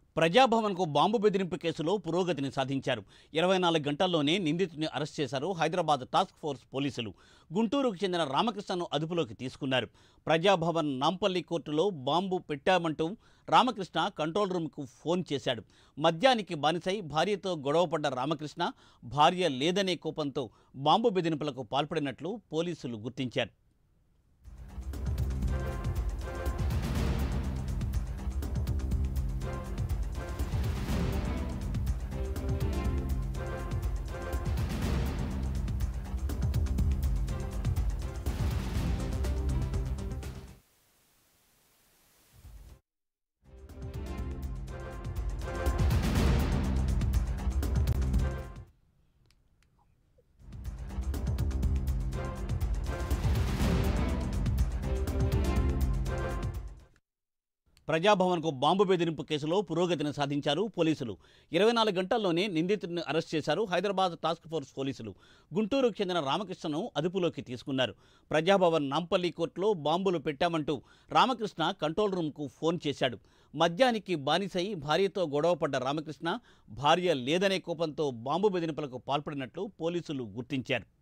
ప్రజాభవన్కు bomb బెదిరింపు కేసులో పురోగతిని సాధించారు ఇరవై నాలుగు గంటల్లోనే నిందితుడిని అరెస్ట్ చేశారు హైదరాబాద్ టాస్క్ ఫోర్స్ పోలీసులు గుంటూరుకు చెందిన రామకృష్ణను అదుపులోకి తీసుకున్నారు ప్రజాభవన్ నాంపల్లి కోర్టులో బాంబు పెట్టామంటూ రామకృష్ణ కంట్రోల్ రూమ్కు ఫోన్ చేశాడు మద్యానికి బానిసై భార్యతో గొడవపడ్డ రామకృష్ణ భార్య లేదనే కోపంతో బాంబు బెదిరింపులకు పాల్పడినట్లు పోలీసులు గుర్తించారు ప్రజాభవన్కు బాంబు బెదిరింపు కేసులో పురోగతిని సాధించారు పోలీసులు ఇరవై నాలుగు గంటల్లోనే నిందితుడిని అరెస్ట్ చేశారు హైదరాబాద్ టాస్క్ ఫోర్స్ పోలీసులు గుంటూరుకు చెందిన రామకృష్ణను అదుపులోకి తీసుకున్నారు ప్రజాభవన్ నాంపల్లి కోర్టులో బాంబులు పెట్టామంటూ రామకృష్ణ కంట్రోల్ రూమ్కు ఫోన్ చేశాడు మద్యానికి బానిసై భార్యతో గొడవపడ్డ రామకృష్ణ భార్య లేదనే కోపంతో బాంబు బెదిరింపులకు పాల్పడినట్లు పోలీసులు గుర్తించారు